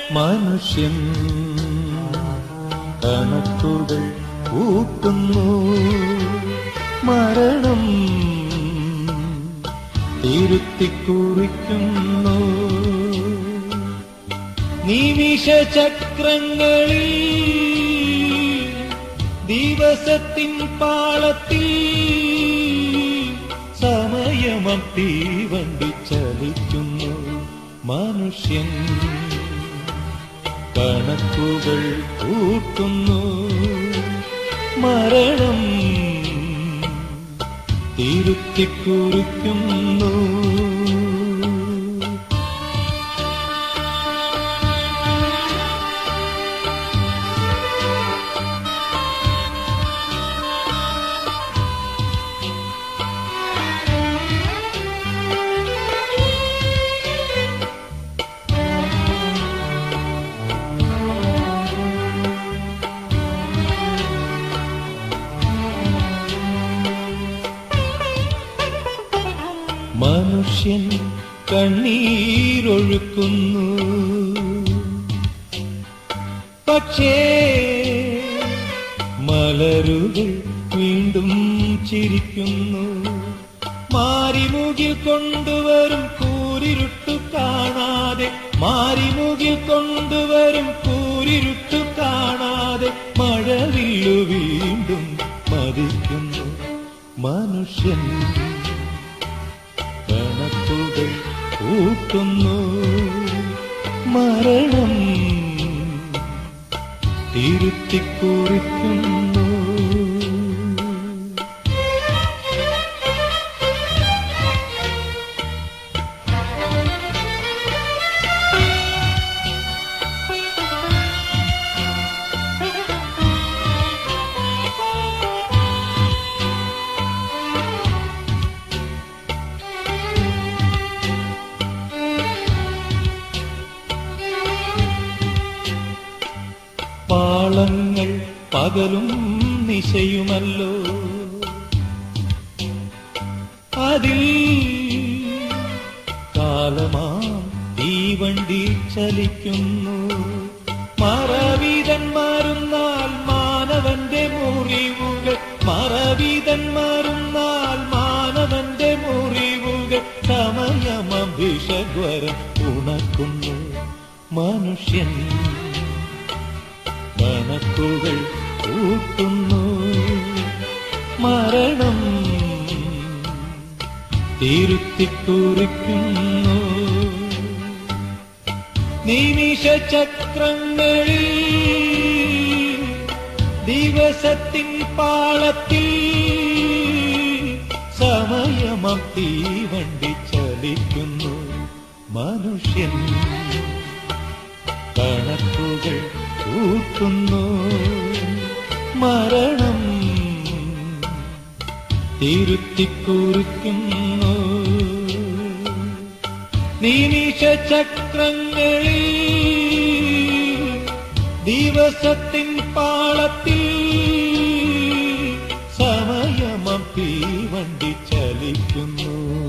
മനുഷ്യൻ കണക്കുകൾ കൂട്ടുന്നു മരണം തിരുത്തിക്കുറിക്കുന്നു നിമിഷചക്രങ്ങളിൽ ദിവസത്തിൻ പാളത്തിൽ സമയമം തീവണ്ടി ചലിക്കുന്നു മനുഷ്യൻ കണക്കുകൾ കൂട്ടുന്നു മരണം തിരുത്തിക്കുറിക്കുന്നു മനുഷ്യൻ കണ്ണീരൊഴുക്കുന്നു പക്ഷേ മലരുകൾ വീണ്ടും ചിരിക്കുന്നു മാരിമുകിൽ കൊണ്ടുവരും കൂരിരുട്ടു കാണാതെ മാരിമുകിൽ കൊണ്ടുവരും കൂരിരുട്ടു കാണാതെ മഴവില്ലു വീണ്ടും മതിക്കുന്നു മനുഷ്യൻ കണക്കുകൾ കൂട്ടുന്നു മരണം തിരുത്തിക്കുറിക്കുന്നു പാളങ്ങൾ പകലും നിശയുമല്ലോ അതിൽ കാലമാം തീവണ്ടി ചലിക്കുന്നു മറവീതൻ മാറുന്നാൽ മാനവന്റെ മുറിവുകൾ മറവീതൻ മാറുന്നാൽ മാനവന്റെ മുറിവുകൾ സമയമഭിഷഗ്വരം ഉണക്കുന്നു മനുഷ്യൻ കണക്കുകൾ കൂട്ടുന്നു മരണം തിരുത്തിക്കുറിക്കുന്നു നിമിഷചക്രങ്ങളിൽ ദിവസത്തിൻ പാളത്തിൽ സമയമം തീവണ്ടി ചലിക്കുന്നു മനുഷ്യൻ കണക്കുകൾ കൂട്ടുന്നു മരണം തിരുത്തിക്കുറിക്കുന്നു നിമിഷചക്രങ്ങളിൽ ദിവസത്തിൻ പാളത്തിൽ സമയമം തീവണ്ടി ചലിക്കുന്നു